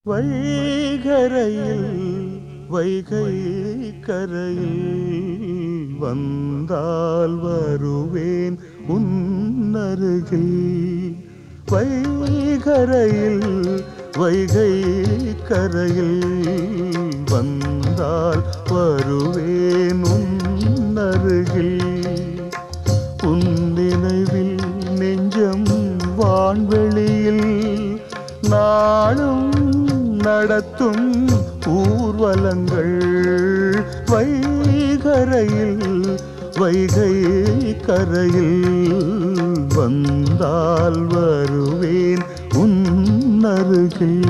வைகரையில் வைகை கரையில் வந்தால் வருவேன் உன்னருகில் வைகரையில் வைகை கரையில் வந்தால் வருவேன் உன்னருகில் உன் நினைவில் நெஞ்சம் வான்வெளியில் நாளும் நடத்தும் ஊர்வலங்கள் வைகரையில் வைகை கரையில் வந்தால் வருவேன் உன் அருகில்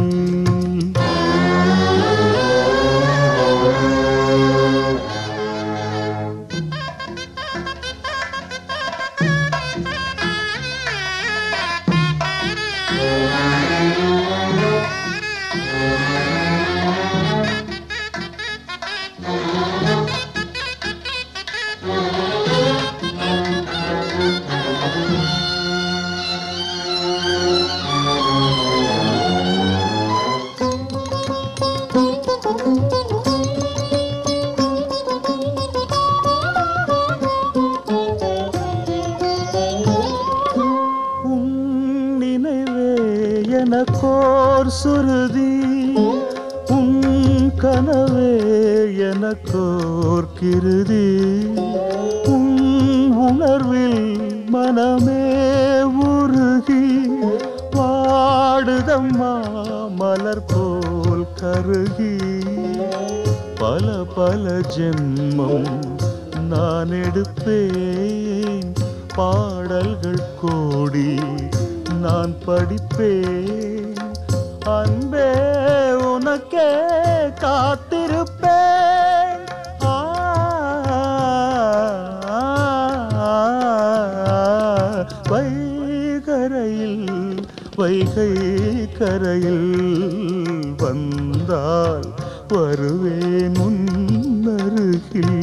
உன் நினைவே எனக்கோர் சுருதி உன் கனவே எனக்கோர் கிருதி உன் உணர்வில் மனமே உருகி பாடுதம்மா மலர் போல் கருகி பல பல ஜென்மம் நான் எடுப்பேன் பாடல்கள் கோடி நான் படிப்பேன் அன்பே உனக்கே காத்திருப்பேன் ஆ, வைகரையில் வைகை கரையில் வந்தால் வருவேன் உன் அருகில்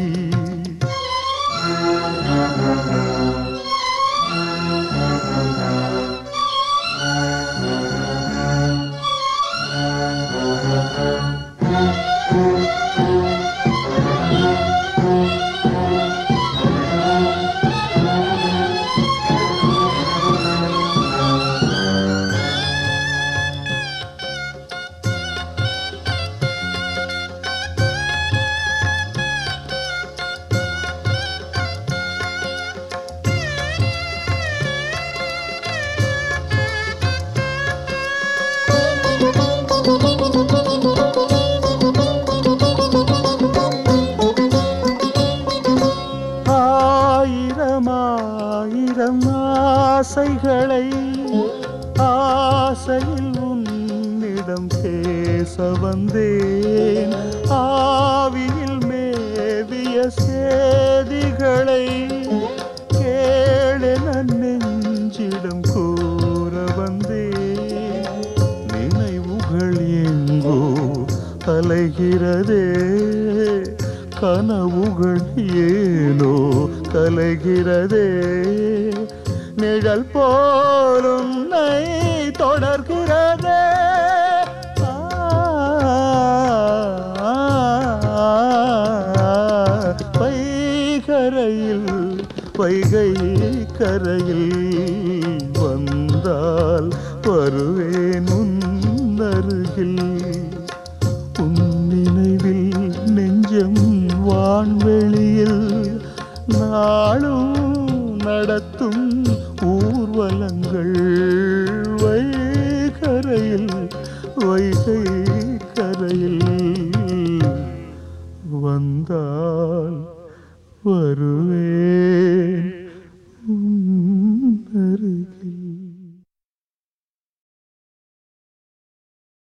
ஆயிரம் ஆயிரம் ஆசைகளை ஆசையில் உன்னிடம் பேச வந்தேன் ஆவியில் மேவிய சேதிகளை கேளென நெஞ்சிடம் கூற வந்தேன் நினைவுகள் எங்கோ அலைகிறதே கனவுகள் ஏனோ கலைகிறதே நிழல் போலும் நை தொடர்கிறதே வைகரையில் வைகை கரையில் வந்தால் வருவேன் உன் அருகில் உன் நினைவில் நெஞ்சம் வான்வெளியில் நாளும் நடத்தும் ஊர்வலங்கள் வைகரையில் வைகை கரையில் வந்தால் வருவே